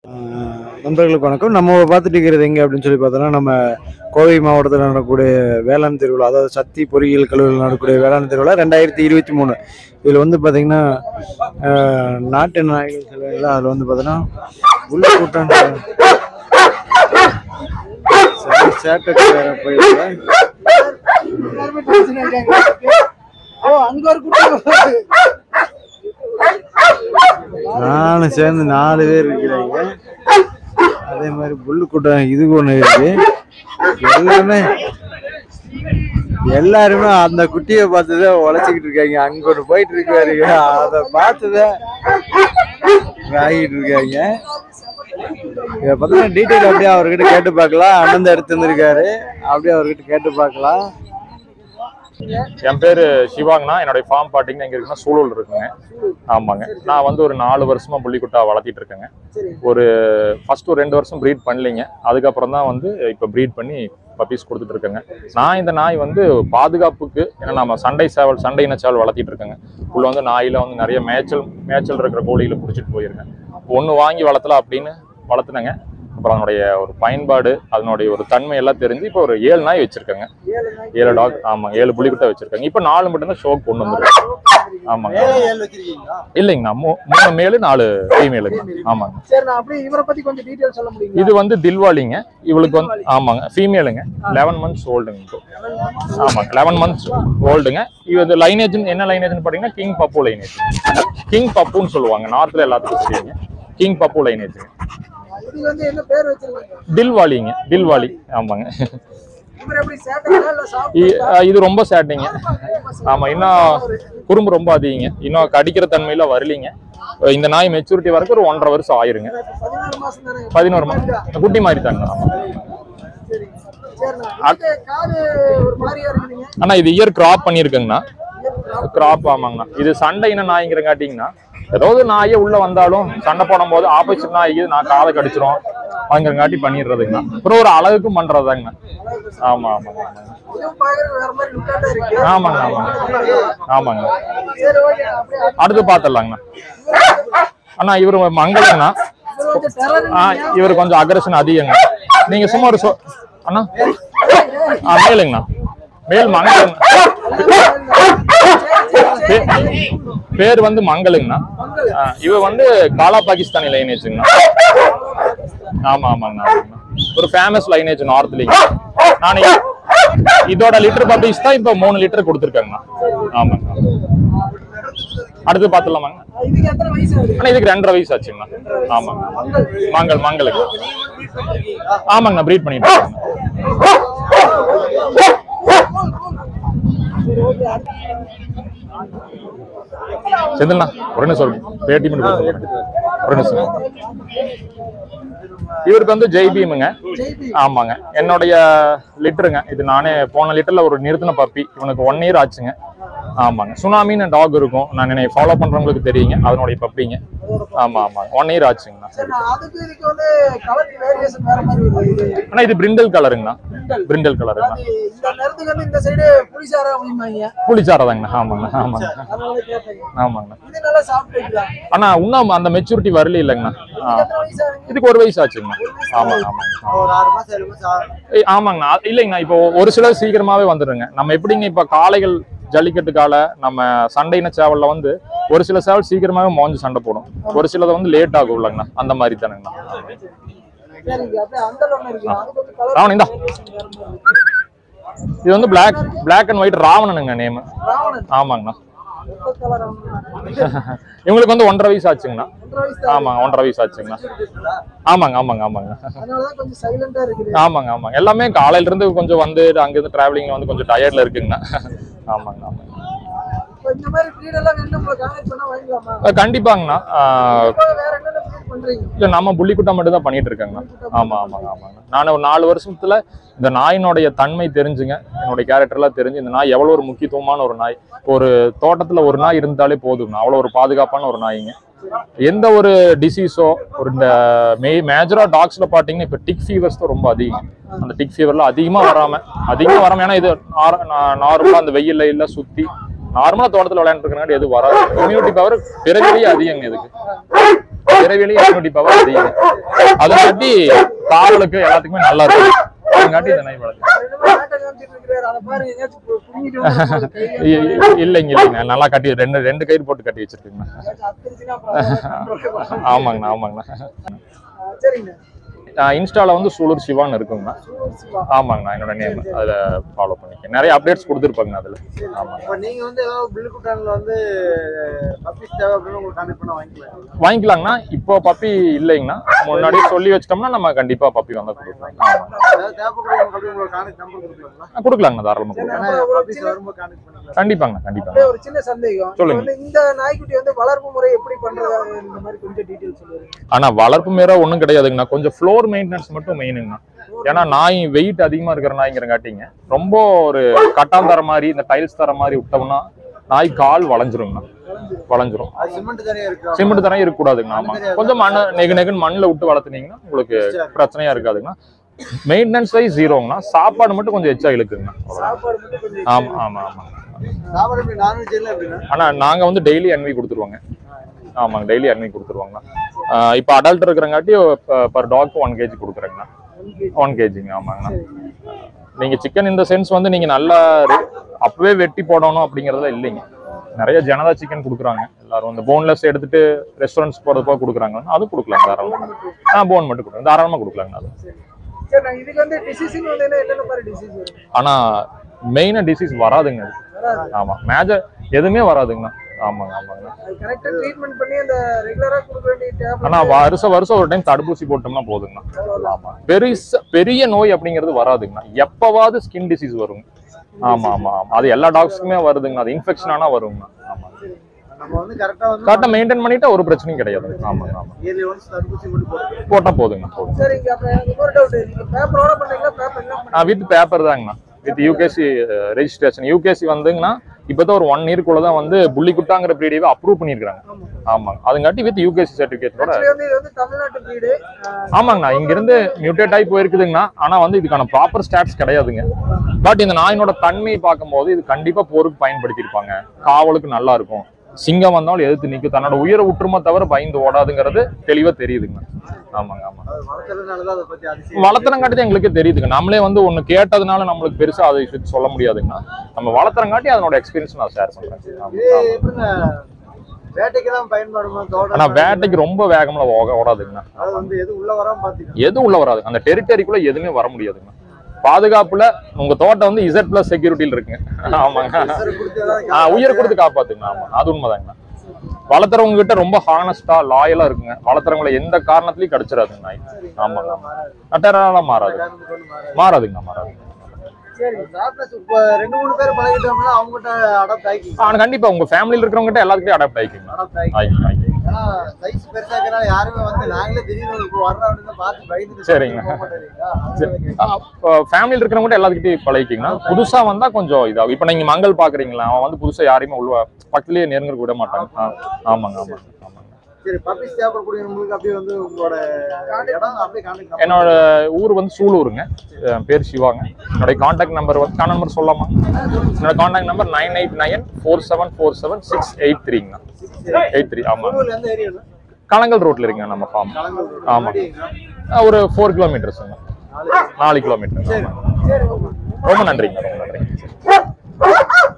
ஆஹ் நண்பர்களுக்கு வணக்கம் நம்ம பார்த்துட்டு இருக்கிறது எங்கே அப்படின்னு சொல்லி பார்த்தோம்னா நம்ம கோவை மாவட்டத்தில் நடக்கக்கூடிய வேளாண் திருவிழா அதாவது சக்தி பொறியியல் கல்லூரியில் நடக்கக்கூடிய வேளாண் திருவிழா ரெண்டாயிரத்தி இருபத்தி மூணு இதில் வந்து பார்த்தீங்கன்னா ஆஹ் நாட்டு நாய்கள் சொல்லுவாங்கல்ல அதில் வந்து பார்த்தோன்னா உள்ள கூட்டம் சேட்டை போயிட்டு ஓ அங்க ஒரு குட்டி நானும் சேர்ந்து நாலு பேர் இருக்கிறாங்க அதே மாதிரி புல்லு கூட்டம் இது ஒன்று இருக்கு எல்லாமே எல்லாருமே அந்த குட்டியை பார்த்துதான் உழைச்சிக்கிட்டு இருக்காங்க அங்க ஒன்று போயிட்டு இருக்காரு அதை பார்த்துதான் ஆகிட்டு இருக்காங்க இதை பார்த்தீங்கன்னா டீட்டெயில் அப்படியே அவர்கிட்ட கேட்டு பார்க்கலாம் அண்ணன் எடுத்து வந்திருக்காரு அப்படியே அவர்கிட்ட கேட்டு பார்க்கலாம் என் பேர் சிவாங்கண்ணா என்னுடைய ஃபார்ம் பார்த்தீங்கன்னா எங்க இருக்குன்னா சூழல் இருக்குங்க ஆமாங்க நான் வந்து ஒரு நாலு வருஷமா புள்ளிக்குட்டா வளர்த்திட்டு இருக்கேங்க ஒரு ஃபர்ஸ்ட் ஒரு ரெண்டு வருஷம் ப்ரீட் பண்ணலைங்க அதுக்கப்புறம் தான் வந்து இப்போ ப்ரீட் பண்ணி பப்பீஸ் கொடுத்துட்டு இருக்கேங்க நான் இந்த நாய் வந்து பாதுகாப்புக்கு ஏன்னா நம்ம சண்டை சேவல் சண்டை இன சேவல் வளர்த்திட்டு இருக்கேங்க உள்ள வந்து நாயில வந்து நிறைய மேய்ச்சல் மேய்ச்சல் இருக்கிற கோழிகளை பிடிச்சிட்டு போயிருக்கேன் ஒன்று வாங்கி வளர்த்தலாம் அப்படின்னு வளர்த்துனேங்க அப்புறம் அதனுடைய ஒரு பயன்பாடு அதனுடைய ஒரு தன்மை எல்லாம் தெரிஞ்சு இப்போ ஒரு ஏழு நாய் வச்சிருக்கேங்க ஏழு டாக் ஆமாங்க ஏழு புலிக்குட்டை வச்சிருக்காங்க இப்போ நாலு மட்டும் தான் ஷோக் கொண்டு வந்துருக்கோம் ஆமாங்க இல்லைங்கண்ணா மூ- மூணு மேலு நாலு ஃபீமேலுங்க ஆமாங்க சரி நான் அப்படியே இவரை பத்தி கொஞ்சம் டீடைல் சொல்ல முடியுங்களா இது வந்து தில்வாலிங்க இவளுக்கு வந்து ஆமாங்க ஃபீமேலுங்க லெவன் மந்த்ஸ் ஓல்டுங்க இப்போ ஆமாங்க லெவன் மந்த்ஸ் ஓல்டுங்க இது வந்து லைனேஜ் என்ன லைனேஜ்னு பார்த்தீங்கன்னா கிங் பப்பு லைனேஜ் கிங் பப்புன்னு சொல்லுவாங்க நார்த்தில் எல்லாத்துக்கும் தெரியுங்க கிங் பப்பு லைனேஜ் இது வந்து என்ன பேர் வச்சிருக்கீங்க தில்வாலிங்க தில்வாலி ஆமாங்க இவர் எப்படி சேட்டைங்களா இல்ல இ- சாப்பிட்டு அஹ் இது ரொம்ப சேட்டிங்க ஆமா இன்னும் குறும்பு ரொம்ப அதிகங்க இன்னும் கடிக்கிற தன்மையில வரலீங்க அஹ் இந்த நாய் மெச்சூரிட்டி வரைக்கும் ஒரு ஒன்றரை வருஷம் ஆயிருங்க பதினாறு மாசம் தானே பதினோரு மாதம் குட்டி மாதிரி தாங்க ஆமா. சரி சரிண்ணா இது காது ஒரு மாதிரியா இருக்குதுங்க ஆனா இது இயர் கிராப் பண்ணியிருக்குங்கண்ணா கிராப் ஆமாங்கண்ணா இது சண்டை என்ன நாய்ங்கிறங்காட்டிங்கண்ணா ஏதாவது நாயே உள்ள வந்தாலும் சண்டை போடும் போது ஆப்போசிட் நாய்க்கு நான் காதை கடிச்சிரும் அப்படிங்கிறங்காட்டி பண்ணிடுறதுங்கண்ணா அப்புறம் ஒரு அழகுக்கும் பண்றதாங்கண்ணா ஆமா ஆமாங்க ஆமாங்க இதுவும் பாக்குறது வேற மாதிரி லுக்காட்டா இருக்கு ஆமாங்க ஆமாங்க ஆமாங்க சரி ஓகே அப்படியே அடுத்து பார்த்துடலாங்கண்ணா அண்ணா இவர் மங்களங்கண்ணா இவர் கொஞ்சம் டெரர் ஆ இவர் கொஞ்சம் அக்ரஷன் அதிகங்க நீங்க சும்மா ஒரு சொ அண்ணா ஆ மேலுங்கண்ணா மேல் மங்களங்க பே- பேர் வந்து மங்களுங்கண்ணா ஆ, இவ வந்து காலா பாகிஸ்தானி லைனேஜுங்கண்ணா ஆமா ஆமாங்கண்ணா ஆமாங்கண்ணா. ஒரு ஃபேமஸ் லைனேஜ் நார்த்லிங்க நான் இதோட லிட்டர் பப்பீஸ் தான் இப்போ மூணு லிட்டர் கொடுத்துருக்காங்கண்ணா ஆமாங்க அடுத்து பார்த்துலாமாங்க இதுக்கு எத்தனை வயசு ஆகுது ஆனா இதுக்கு ரெண்டரை வயசு ஆச்சுங்கண்ணா ஆமாங்க மங்கள் மங்களுக்கு ஆமாங்கண்ணா ப்ரீட் பண்ணிட்டு இருக்கேங்க செந்தில்ண்ணா ஒரு நிமிஷம் பேட்டி பண்ணி கொடுங்க. ஒரு நிமிஷம் இவருக்கு வந்து ஜெய் பீமுங்க ஆமாங்க என்னுடைய லிட்டருங்க இது நானே போன லிட்டர்ல ஒரு நிறுத்தின பப்பி இவனுக்கு ஒன் இயர் ஆச்சுங்க ஆமாங்க சுனாமின்னு டாக் இருக்கும் நான் என்னை ஃபாலோ பண்றவங்களுக்கு தெரியுங்க அதனுடைய பப்பிங்க ஆமா ஆமாங்க ஒன் இயர் ஆச்சுங்கண்ணா சரி நான் அதுக்கு இதுக்கு வந்து கலர் வேரியேஷன் வேற மாதிரி வருது இது ஆனா இது பிரிண்டல் கலருங்கண்ணா பிரிண்டல் கலருங்கண்ணா அது இந்த நேரத்துக்கு வந்து இந்த சைடு புளிசாரா அப்படிம்பாங்க புளிச்சாரதாங்கண்ணா ஆமாங்க ஆமாங்க அதனால கேட்டேங்க ஆமாங்கண்ணா இது நல்லா சாப்பிட்டுக்கலாம் ஆனா இன்னும் அந்த மெச்சூரிட்டி வரல இல்லைங்கண்ணா ஆ. எத்தனை வயசு ஆகுது இதுக்கு ஒரு வயசு ஆச்சுங்கண்ணா ஆமாங்க ஆமாங்க ஒரு ஆறு மாசம் ஏழு மாசம் ஆகும். ஏய், ஆமாங்கண்ணா அது இல்லைங்கண்ணா இப்போ ஒரு சிலர் சீக்கிரமாவே வந்துடுங்க நம்ம எப்படிங்க இப்போ காளைகள் ஜல்லிக்கட்டு கால நம்ம சண்டையின சேவல்ல வந்து ஒரு சில சேவல் சீக்கிரமாவே மோஞ்சு சண்டை போடும் ஒரு சிலது வந்து லேட் ஆகும் இல்லைங்கண்ணா அந்த மாதிரி தானுங்கண்ணா சரிங்க அப்படியே அந்த ஒண்ணு இருக்கு அது கொஞ்சம் கலர் ராவணன் இந்தா இது வந்து பிளாக் பிளாக் அண்ட் ஒயிட் ராவணனுங்க நேம் ராவணன் ஆமாங்கண்ணா எப்ப கலர் இவங்களுக்கு வந்து ஒன்றரை வயசு ஆச்சுங்கண்ணா ஒன்றரை வயசு தான் ஆமாங்க ஒன்றரை வயசு ஆச்சுங்கண்ணா ஆமாங்க ஆமாங்க ஆமாங்க அதனாலதான் கொஞ்சம் சைலண்டா இருக்குது ஆமாங்க ஆமாங்க எல்லாமே காலையில இருந்து கொஞ்சம் வந்து அங்கிருந்து டிராவலிங்ல வந்து கொஞ்சம் டயர்ட்ல இருக்குங்கண்ணா ஆமாங்க ஆமாங்க இப்போ இந்த மாதிரி ப்ரீட் எல்லாம் வேணும் உங்களை கான்டாக்ட் பண்ணா வாங்கிக்கலாமா அஹ் கண்டிப்பாங்கண்ணா ஆஹ் இப்போ வேற என்னென்ன ப்ரீட் பண்றீங்க இல்ல நம்ம புள்ளிக்குட்டா மட்டும் தான் பண்ணிட்டு இருக்கேங்கண்ணா ஆமா ஆமாங்க ஆமாங்க நான் ஒரு நாலு வருஷத்துல இந்த நாயினுடைய தன்மை தெரிஞ்சுங்க என்னுடைய கேரக்டர்லாம் தெரிஞ்சு இந்த நாய் எவ்வளவு ஒரு முக்கியத்துவமான ஒரு நாய் ஒரு தோட்டத்துல ஒரு நாய் இருந்தாலே போதுங்கண்ணா அவ்வளவு ஒரு பாதுகாப்பான ஒரு நாய்ங்க எந்த ஒரு டிசீஸோ ஒரு இந்த மே மேஜரா டாக்ஸ்ல பாத்தீங்கன்னா இப்ப டிக் ஃபீவர்ஸ் தான் ரொம்ப அதிகம் அந்த டிக் ஃபீவர்ல அதிகமா வராம அதிகமா வராம ஏன்னா இது நார்மலா அந்த வெயில்ல இல்ல சுத்தி நார்மலா தோட்டத்துல விளையாண்டு இருக்கிறனால எதுவும் வராது இம்யூனிட்டி பவர் பிறவிலேயே அதிகங்க இதுக்கு விரைவிலேயே இம்யூனிட்டி பவர் அதிகம் அதங்காட்டி காவலுக்கு எல்லாத்துக்குமே நல்லா இருக்கும் அதங்காட்டி இந்த நாய் வளர்த்து ரெண்டு பேரும் ஆட்டை காமிச்சிட்டு இருக்கிறாரு. அதை பாருங்க, எங்கேயாச்சும் பு- புடுங்கிட்டு வந்து கையை இ- இ- இல்லைங்க இல்லைங்க நல்லா கட்டி ரெண்டு ரெண்டு கயிறு போட்டு கட்டி வச்சிருக்கீங்கண்ணா எங்கேயாச்சும் அத்துருச்சுன்னா அப்புறம் அதை control பண்ண ஆமாங்கண்ணா ஆமாங்கண்ணா ஆ, சரிங்க இன்ஸ்டால வந்து சூலூர் சிவான்னு இருக்குங்கண்ணா சூப்பர் சிவா. ஆமாங்கண்ணா என்னோட நேம் அதுல ஃபாலோ பண்ணிக்க நிறைய அப்டேட்ஸ் கொடுத்துருப்பாங்கண்ணா அதுல ஆமாங்க இப்ப நீங்க வந்து ஏதாவது பில்லு குட்டான்ல வந்து பப்பீஸ் தேவை அப்படின்னு உங்களுக்கு கான்டெக்ட் பண்ண வாங்கிக்கலாம் வாங்கிக்கலாங்கண்ணா இப்போ பப்பி இல்லைங்கண்ணா முன்னாடியே சொல்லி வச்சிட்டோம்னா நம்ம கண்டிப்பா பப்பி வந்தா கொடுக்கலாம் ஆமாங்க ஏதாவது தேவைப்படுறவங்க அப்படி உங்களுக்கு கான்டெக்ட் நம்பர் கொடுக்கலாங்களா ஆ, கொடுக்கலாங்கண்ணா தாராளமா கொடுக்கலாம் ஏன்னா பப்பீஸ் வரும்போது கான்டெக்ட் பண்ணிக்கலாம் கண்டிப்பாங்க கண்டிப்பாங்க அப்படியே ஒரு சின்ன சந்தேகம் இப்ப சொல்லுங்க. வந்து இந்த நாய்க்குட்டி வந்து வளர்ப்பு முறை எப்படி பண்றதா இந்த மாதிரி கொஞ்சம் டீடைல் சொல்லுங்க ஆனா வளர்ப்பு மேல ஒண்ணும் கிடையாதுங்கண்ணா கொஞ்சம் ஃப்ளோர் மெயின்டெனன்ஸ் மட்டும் மெயினுங்கண்ணா ஏன்னா நாய் வெயிட் அதிகமா இருக்கிற நாய்ங்கிறங்காட்டிங்க ரொம்ப ஒரு கட்டான் தர மாதிரி இந்த டைல்ஸ் தர மாதிரி விட்டோம்னா நாய் கால் வளைஞ்சிருங்கண்ணா வளைஞ்சிரும் அது சிமெண்ட் தரையா இருக்கு சிமெண்ட் தரம் இருக்கக்கூடாதுங்கண்ணா ஆமா கொஞ்சம் மண்ணு நெகு நெகுன்னு மண்ணில் விட்டு வளர்த்துனீங்கன்னா உங்களுக்கு பிரச்சனையா இருக்காதுங்கண்ணா மெயின்டெனன்ஸ் வைஸ் ஜீரோங்கண்ணா சாப்பாடு மட்டும் கொஞ்சம் எச்சா இழுக்குங்கண்ணா சாப்பாடு மட்டும் கொஞ்சம் ஆமா ஆமா ஆமா சாப்பாடு எப்படி நான்வெஜ் எல்லாம் எப்படின்னா ஆனா நாங்க வந்து டெய்லி அன்வி கொடுத்துருவாங்க ஆமாங்க டெய்லி அன்வி கொடுத்துருவாங்க இப்போ அடல்ட் இருக்கிறங்காட்டி பர் டாக் ஒன் கேஜி கொடுக்குறேங்கண்ணா ஒன் கேஜிங்க ஆமாங்கண்ணா நீங்க சிக்கன் இந்த சென்ஸ் வந்து நீங்க நல்லா re- அப்பவே வெட்டி போடணும் அப்படிங்கறதுல இல்லைங்க நிறைய ஜனதா சிக்கன் கொடுக்குறாங்க எல்லாரும் இந்த போன்லெஸ் எடுத்துட்டு ரெஸ்டாரண்ட்ஸ் போறதுப்போ கொடுக்குறாங்க அது கொடுக்கலாம் தாராளமா ஆ போன் மட்டும் கொடுக்குறேன் தாராளமா கொடுக்கலாங்கண்ணா அது சரி நான் இதுக்கு வந்து டிசீஸ்னு வந்து என்னென்ன மாதிரி டிசீஸ் வரும் ஆனா மெயினா டிசீஸ் வராதுங்க அது. வராது ஆமா மேஜர் எதுவுமே வராதுங்கண்ணா ஆமாங்க ஆமாங்க அது கரெக்டா ட்ரீட்மெண்ட் பண்ணி அந்த ரெகுலரா கொடுக்க வேண்டிய ஆனா டேப்லெட் வருஷம் வருஷம் ஒரு டைம் தடுப்பூசி போட்டோம்னா போதுங்கண்ணா ஆமா பெருசா பெரிய நோய் அப்படிங்கிறது வராதுங்கண்ணா எப்பவாவது ஸ்கின் டிசீஸ் வருங்க ஆமா ஆமா ஆமா அது எல்லா டாக்ஸ்க்குமே வருதுங்க அது இன்ஃபெக்ஷன் ஆனா வருங்கண்ணா ஆமா நம்ம வந்து கரெக்டா வந்து கரெக்டாக மெயின்டைன் பண்ணிட்டா ஒரு பிரச்சனையும் கிடையாது ஆமாங்க ஆமா இயர்லி ஒன்ஸ் தடுப்பூசி மட்டும் போடுறோம் போட்டா போதுங்க போதும் சரிங்க அப்ப எனக்கு இன்னொரு டவுட் நீங்க பேப்பரோட பண்ணீங்களா பேப்பர் என்ன பண்ணீங்க வித் பேப்பர் தாங்கண்ணா வித் யூகேசி ரெஜிஸ்ட்ரேஷன் யூகேசி வந்துங்கண்ணா இப்போதான் ஒரு ஒன் இயர்க்குள்ள தான் வந்து புள்ளிக்குட்டாங்கிற ப்ரீடியவே அப்ரூவ் பண்ணியிருக்காங்க ஆமாங்க அதுங்காட்டி வித் யூகேசி சர்டிஃபிகேட்டோட ஆக்சுவலி வந்து இது வந்து தமிழ்நாட்டு பிரீடு ஆமாங்கண்ணா இங்க இருந்து மியூட்டேட் ஆகி போயிருக்குதுங்கண்ணா ஆனா வந்து இதுக்கான ப்ராப்பர் ஸ்டாட்ஸ் கிடையாதுங்க பட் இந்த நாயினோட தன்மையை பார்க்கும்போது இது கண்டிப்பா போருக்கு பயன்படுத்தியிருப்பாங்க காவலுக்கு நல்லா இருக்கும் சிங்கம் வந்தாலும் எதிர்த்து நிற்கும் தன்னோட உயிரை விட்டுருமா தவிர பயந்து ஓடாதுங்கிறது தெளிவா தெரியுதுங்க ஆமாங்க ஆமா அது வளர்க்கறதுனால தான் அதை பத்தி அதிசயம் வளர்த்துறங்காட்டி தான் எங்களுக்கு தெரியுதுங்க நம்மளே வந்து ஒண்ணு கேட்டதுனால நம்மளுக்கு பெருசா அதை பத்தி சொல்ல முடியாதுங்கண்ணா நம்ம வளர்த்துறங்காட்டி அதனோட எக்ஸ்பீரியன்ஸ் நான் ஷேர் பண்றேன் ஆமா, இது ஆமா. எப்படிங்க வேட்டைக்கு தான் பயன்படுமா தோட ஆனா வேட்டைக்கு ரொம்ப வேகமா ஓட ஓடாதுங்கண்ணா அது வந்து எது உள்ள வராம பாத்தீங்கன்னா எதுவும் உள்ள வராது அந்த டெரிட்டரிக்குள்ள எதுவுமே வர முடியாதுங்க பாதுகாப்புல உங்க தோட்டம் வந்து இசட் பிளஸ் செக்யூரிட்டியில் இருக்குங்க ஆமாங்க கொடுத்து ஏதாவது ஆ, உயிரை கொடுத்து காப்பாத்துங்க ஆமா அது உண்மைதாங்கண்ணா வளர்த்துறவங்க கிட்ட ரொம்ப ஹானஸ்டா லாயலா இருக்குங்க வளர்த்துறவங்கள எந்த காரணத்துலயும் கடிச்சிடாதுங்க நாய் ஆமாங்க ஆமா அட்டரெல்லாம் மாறாது காரணத்துக்கு ஒண்ணு மாறாது. மாறாதுங்க மாறாது சரி சாப்பிட்ட இப்ப ரெண்டு மூணு பேர் பழகிட்டோம்னா அவங்ககிட்ட அடாப்ட் ஆகிக்கிங்க ஆனா கண்டிப்பா உங்க ஃபேமிலில இருக்கிறவங்க கிட்ட எல்லாத்துக்கிட்டையும் அடாப்ட் ஆயிக்குங்க அடாப்ட் ஆகி ஆயிக்குங்க ஆயிக்குங்க ஏன்னா சைஸ் பெருசா இருக்கனால யாருமே வந்து நாங்களே திடீர்னு இப்போ வர்றோம் அப்படின்னு பார்த்து பயந்துட்டு சரிங்க. போக மாட்டேங்கிறீங்களா? அதனால கேட்கிறேன். ஃபேமிலியில் இருக்கிறவங்க கூட எல்லாத்துக்கிட்டையும் பழகிக்கிங்கன்னா புதுசா வந்தா கொஞ்சம் இதாகும் இப்போ நீங்க மங்கள் பாக்குறீங்களா அவன் வந்து புதுசா யாரையுமே உள்ள பக்கத்துலயே நெருங்க விட மாட்டாங்க ஆ, ஆமாங்க ஆமாங்க ஆமாங்க சரி பப்பீஸ் தேவைப்படக்கூடியவங்களுக்கு அப்படியே வந்து உங்களோட இடம் அப்படியே கான்டாக்ட் என்னோட ஊர் வந்து சூலூருங்க என் பேர் சிவாங்க என்னோட காண்டாக்ட் நம்பர் வந்து கான் நம்பர் சொல்லாமா என்னோட contact number nine eight nine four seven four seven six eight த்ரீங்கண்ணா எயிட் த்ரீ ஆமாம் ஊர்ல எந்த ஏரியா கலங்கல் ரோட்ல இருக்குங்க நம்ம ஃபார்ம் கலங்கல் ஆமா. ஒரு ஃபோர் கிலோமீட்டர்ஸுங்க நாலு கிலோமீட்டர் சரி ஓகே ரொம்ப நன்றிங்க ரொம்ப நன்றிங்க